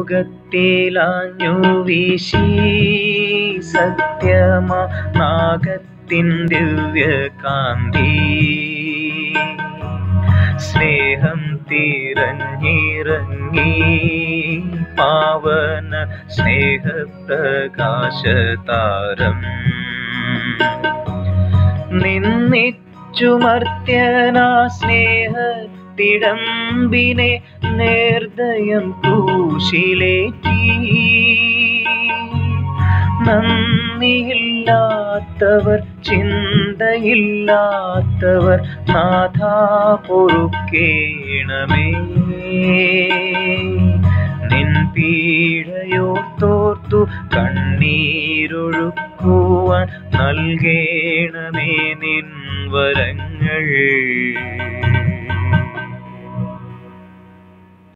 ലോകത്തിലാഞ്ഞു വീശി സത്യമാ നാഗത്തിൻ ദിവ്യകാന്തി സ്നേഹം തിരഞ്ഞിറങ്ങി പാവന സ്നേഹപ്രകാശതാരം നിന്നിച്ചുമർത്യനാ സ്നേഹത്തിടമ്പിനെ നേർദയം ക്രൂശിലേറ്റി നന്ദിയില്ലാത്തവർ ചിന്തയില്ലാത്തവർ നാഥാ പൊറുക്കേണമേ നിൻ പീഡയോർത്തോർത്തു കണ്ണീരൊഴുക്കുവാൻ നൽകേണമേ നിൻ വരങ്ങൾ